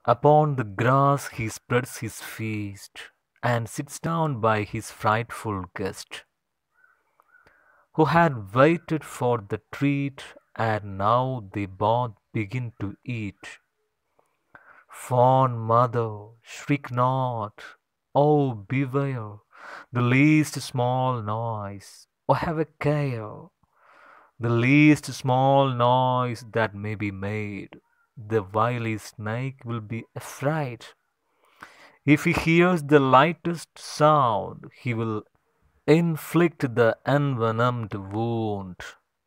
Upon the grass he spreads his feast and sits down by his frightful guest, who had waited for the treat, and now they both begin to eat. Fond mother, shriek not, oh beware the least small noise, or have a care, the least small noise that may be made, the wily snake will be afraid. If he hears the lightest sound, he will inflict the envenomed wound.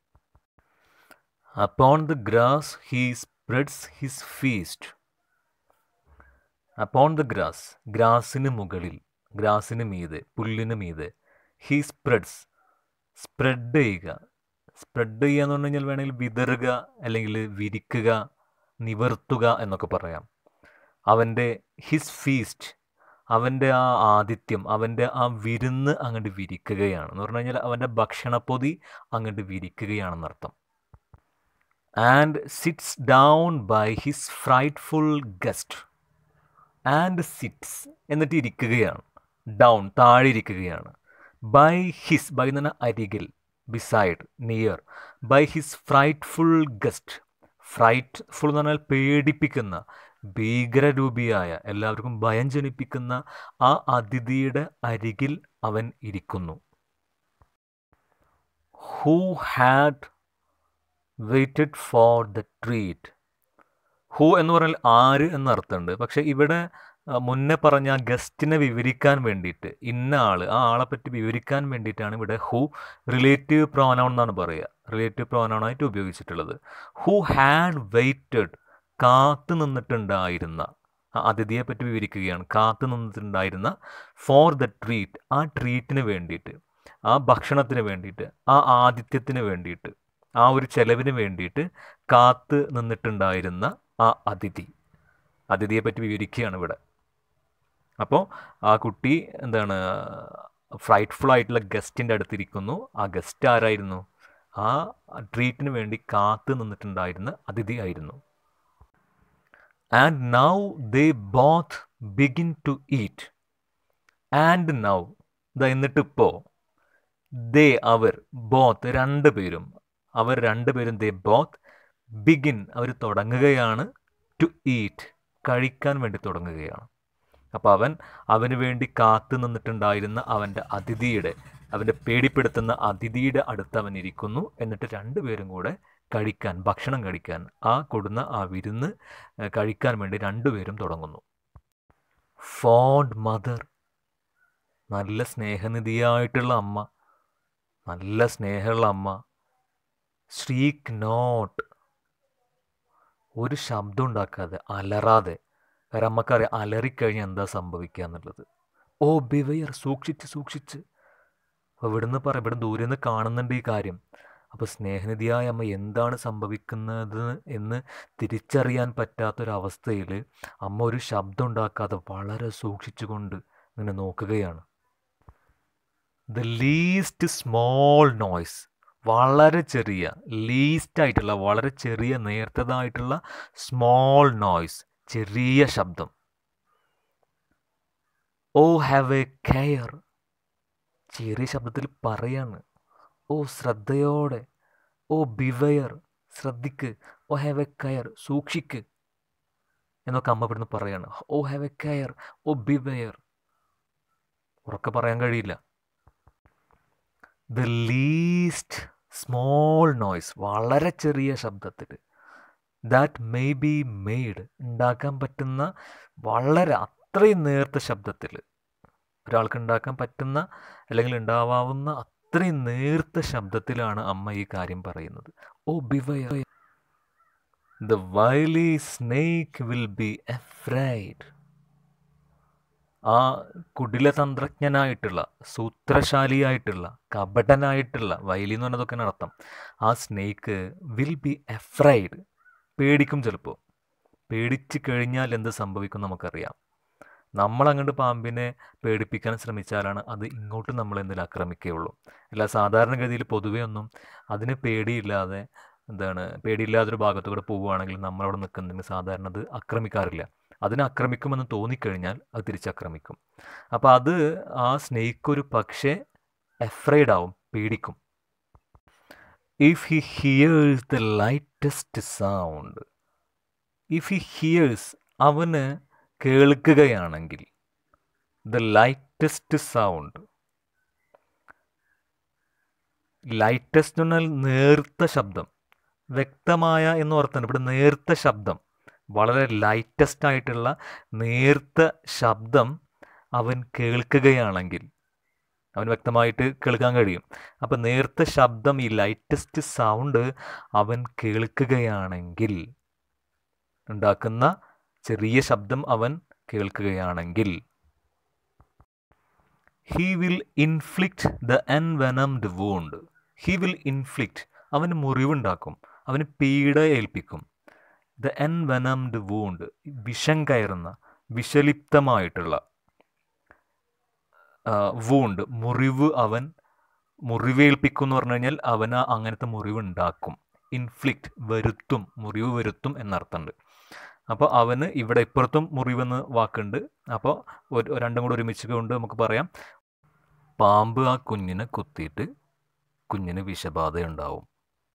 Upon the grass he spreads his feast. Upon the grass ഗ്രാസിന് മുകളിൽ ഗ്രാസിന് മീതെ പുല്ലിന് മീതെ he spreads spread ചെയ്യുക spread ചെയ്യുക എന്ന് പറഞ്ഞു കഴിഞ്ഞാൽ വേണമെങ്കിൽ വിതറുക അല്ലെങ്കിൽ വിരിക്കുക നിവർത്തുക എന്നൊക്കെ പറയാം അവൻ്റെ ഹിസ് ഫീസ്റ്റ് അവൻ്റെ ആ ആതിഥ്യം അവൻ്റെ ആ വിരുന്ന് അങ്ങോട്ട് വിരിക്കുകയാണ് എന്ന് പറഞ്ഞു കഴിഞ്ഞാൽ അവൻ്റെ ഭക്ഷണപ്പൊതി അങ്ങോട്ട് വിരിക്കുകയാണെന്നർത്ഥം and sits down by his frightful guest and sits എന്നിട്ട് ഇരിക്കുകയാണ് ഡൗൺ താഴെ ഇരിക്കുകയാണ് ബൈ ഹിസ് ബൈ എന്ന് പറഞ്ഞാൽ അരികിൽ beside near by his frightful guest frightful എന്ന് പറഞ്ഞാൽ പേടിപ്പിക്കുന്ന ഭീകരരൂപിയായ എല്ലാവർക്കും ഭയം ജനിപ്പിക്കുന്ന ആ അതിഥിയുടെ അരികിൽ അവൻ ഇരിക്കുന്നു who had waited for the treat who എന്ന് പറഞ്ഞാൽ ആര് എന്ന അർത്ഥമുണ്ട് പക്ഷേ ഇവിടെ ആ, മുന്നേ പറഞ്ഞ ആ ഗസ്റ്റിനെ വിവരിക്കാൻ വേണ്ടിയിട്ട് ഇന്ന ആൾ ആ ആളെ പറ്റി വിവരിക്കാൻ വേണ്ടിയിട്ടാണ് ഇവിടെ ഹൂ റിലേറ്റീവ് പ്രോനൗൺ എന്നാണ് പറയുക റിലേറ്റീവ് പ്രോനൗൺ ആയിട്ട് ഉപയോഗിച്ചിട്ടുള്ളത് ഹൂ ഹാഡ് വെയിറ്റഡ് കാത്തു നിന്നിട്ടുണ്ടായിരുന്ന ആ അതിഥിയെ പറ്റി വിവരിക്കുകയാണ് കാത്തു നിന്നിട്ടുണ്ടായിരുന്ന ഫോർ ദ ട്രീറ്റ് ആ ട്രീറ്റിന് വേണ്ടിയിട്ട് ആ ഭക്ഷണത്തിന് വേണ്ടിയിട്ട് ആ ആതിഥ്യത്തിന് വേണ്ടിയിട്ട് ആ ഒരു ചെലവിന് വേണ്ടിയിട്ട് കാത്ത് നിന്നിട്ടുണ്ടായിരുന്ന ആ അതിഥി അതിഥിയെ പറ്റി വിവരിക്കുകയാണ് ഇവിടെ അപ്പോൾ ആ കുട്ടി എന്താണ് ഫ്രൈറ്റ്ഫുൾ ആയിട്ടുള്ള ഗസ്റ്റിൻ്റെ അടുത്തിരിക്കുന്നു ആ ഗസ്റ്റ് ആരായിരുന്നു ആ ട്രീറ്റിന് വേണ്ടി കാത്ത് നിന്നിട്ടുണ്ടായിരുന്ന അതിഥി ആയിരുന്നു and now they both begin to eat and now ഇതാ എന്നിട്ടിപ്പോൾ ദേ അവർ ബോത്ത് രണ്ട് പേരും അവർ രണ്ടുപേരും ദേ ബോത്ത് ബിഗിൻ അവർ തുടങ്ങുകയാണ് ടു ഈറ്റ് കഴിക്കാൻ വേണ്ടി തുടങ്ങുകയാണ് അപ്പോൾ അവൻ അവന് വേണ്ടി കാത്തു നിന്നിട്ടുണ്ടായിരുന്ന അവൻ്റെ അതിഥിയുടെ അവൻ്റെ പേടിപ്പെടുത്തുന്ന അതിഥിയുടെ അടുത്ത് അവൻ ഇരിക്കുന്നു എന്നിട്ട് രണ്ടുപേരും കൂടെ കഴിക്കാൻ ഭക്ഷണം കഴിക്കാൻ ആ കൊടുന്ന ആ വിരുന്ന് ഏഹ്, കഴിക്കാൻ വേണ്ടി രണ്ടുപേരും തുടങ്ങുന്നു ഫോണ്ട് മദർ നല്ല സ്നേഹനിധിയായിട്ടുള്ള അമ്മ നല്ല സ്നേഹമുള്ള അമ്മ ശ്രീക്ക് നോട്ട് ഒരു ശബ്ദം ഉണ്ടാക്കാതെ അലറാതെ കാരണം നമുക്കറിയാം അലറിക്കഴിഞ്ഞാൽ എന്താ സംഭവിക്കുക എന്നുള്ളത് ഓ ബിവയർ സൂക്ഷിച്ച് സൂക്ഷിച്ച് അപ്പോൾ ഇവിടുന്ന് പറ ഇവിടെ ദൂരെ നിന്ന് കാണുന്നുണ്ട് ഈ കാര്യം അപ്പോൾ സ്നേഹനിധിയായ അമ്മ എന്താണ് സംഭവിക്കുന്നത് എന്ന് തിരിച്ചറിയാൻ പറ്റാത്തൊരവസ്ഥയിൽ അമ്മ ഒരു ശബ്ദം ഉണ്ടാക്കാതെ വളരെ സൂക്ഷിച്ചുകൊണ്ട് ഇങ്ങനെ നോക്കുകയാണ് ദ ലീസ്റ്റ് സ്മോൾ നോയ്സ് വളരെ ചെറിയ ലീസ്റ്റ് ആയിട്ടുള്ള വളരെ ചെറിയ നേർത്തതായിട്ടുള്ള സ്മോൾ നോയ്സ് ചെറിയ ശബ്ദം ഓ ഹാവ് എ കെയർ ചെറിയ ശബ്ദത്തിൽ പറയാണ് ഓ ശ്രദ്ധയോടെ ഓ ബിവയർ ശ്രദ്ധിക്ക് ഓ ഹാവ് എ കെയർ സൂക്ഷിക്ക് എന്നൊക്കെ അമ്മ ഇവിടുന്ന് പറയാണ് oh have a care oh beware ഉറക്കെ പറയാൻ കഴിയില്ല ദ ലീസ്റ്റ് സ്മോൾ നോയ്സ് വളരെ ചെറിയ ശബ്ദത്തിൽ ദാറ്റ് മേ ബി മെയ്ഡ് ഉണ്ടാക്കാൻ പറ്റുന്ന വളരെ അത്രയും നേർത്ത ശബ്ദത്തിൽ ഒരാൾക്ക് ഉണ്ടാക്കാൻ പറ്റുന്ന അല്ലെങ്കിൽ ഉണ്ടാവാവുന്ന അത്രയും നേർത്ത ശബ്ദത്തിലാണ് അമ്മ ഈ കാര്യം പറയുന്നത് oh beware the wily snake will be afraid ആ കുടിലതന്ത്രജ്ഞനായിട്ടുള്ള സൂത്രശാലിയായിട്ടുള്ള കപടനായിട്ടുള്ള വയലി എന്ന് പറഞ്ഞതൊക്കെ അർത്ഥം ആ സ്നേക്ക് വിൽ ബി എഫ്രൈഡ് പേടിക്കും ചിലപ്പോൾ പേടിച്ച് കഴിഞ്ഞാൽ എന്ത് സംഭവിക്കും നമുക്കറിയാം നമ്മൾ അങ്ങോട്ട് പാമ്പിനെ പേടിപ്പിക്കാൻ ശ്രമിച്ചാലാണ് അത് ഇങ്ങോട്ട് നമ്മൾ എന്തിൽ ആക്രമിക്കുകയുള്ളൂ അല്ല സാധാരണഗതിയിൽ പൊതുവേ ഒന്നും അതിന് പേടിയില്ലാതെ എന്താണ് പേടിയില്ലാത്തൊരു ഭാഗത്തൂടെ പോവുകയാണെങ്കിൽ നമ്മളവിടെ നിൽക്കുന്നതിന് സാധാരണ അത് ആക്രമിക്കാറില്ല അതിനെ ആക്രമിക്കുമെന്ന് തോന്നിക്കഴിഞ്ഞാൽ അത് തിരിച്ചാക്രമിക്കും അപ്പോൾ അത് ആ സ്നേക്ക് ഒരു പക്ഷേ എഫ്രൈഡ് ആവും പേടിക്കും if he hears the lightest sound if he hears അവന് കേൾക്കുകയാണെങ്കിൽ ദ ലൈറ്റസ്റ്റ് സൗണ്ട് ലൈറ്റസ്റ്റ് എന്ന് പറഞ്ഞാൽ നേർത്ത ശബ്ദം വ്യക്തമായ എന്ന് ഓർത്താണ് ഇവിടെ നേർത്ത ശബ്ദം വളരെ ലൈറ്റസ്റ്റ് ആയിട്ടുള്ള നേർത്ത ശബ്ദം അവൻ കേൾക്കുകയാണെങ്കിൽ അവൻ വ്യക്തമായിട്ട് കേൾക്കാൻ കഴിയും അപ്പം നേർത്ത ശബ്ദം ഈ ലൈറ്റസ്റ്റ് സൗണ്ട് അവൻ കേൾക്കുകയാണെങ്കിൽ ഉണ്ടാക്കുന്ന ചെറിയ ശബ്ദം അവൻ കേൾക്കുകയാണെങ്കിൽ he will inflict the envenomed wound he will inflict അവന് മുറിവുണ്ടാക്കും അവന് പീഡ ഏൽപ്പിക്കും ദ എൻവെനംഡ് വൂണ്ട് വിഷം കയറുന്ന വിഷലിപ്തമായിട്ടുള്ള വൂണ്ട് മുറിവ് അവൻ മുറിവേൽപ്പിക്കും എന്ന് പറഞ്ഞു കഴിഞ്ഞാൽ അവന് അങ്ങനത്തെ മുറിവ് ഉണ്ടാക്കും ഇൻഫ്ലിക്റ്റ് വരുത്തും മുറിവ് വരുത്തും എന്നർത്ഥമുണ്ട് അപ്പോൾ അവന് ഇവിടെ ഇപ്പുറത്തും മുറിവെന്ന് വാക്കുണ്ട് അപ്പോൾ ഒരു രണ്ടും കൂടെ ഒരുമിച്ച് കൊണ്ട് നമുക്ക് പറയാം പാമ്പ് ആ കുഞ്ഞിനെ കുത്തിയിട്ട് കുഞ്ഞിന് വിഷബാധ ഉണ്ടാവും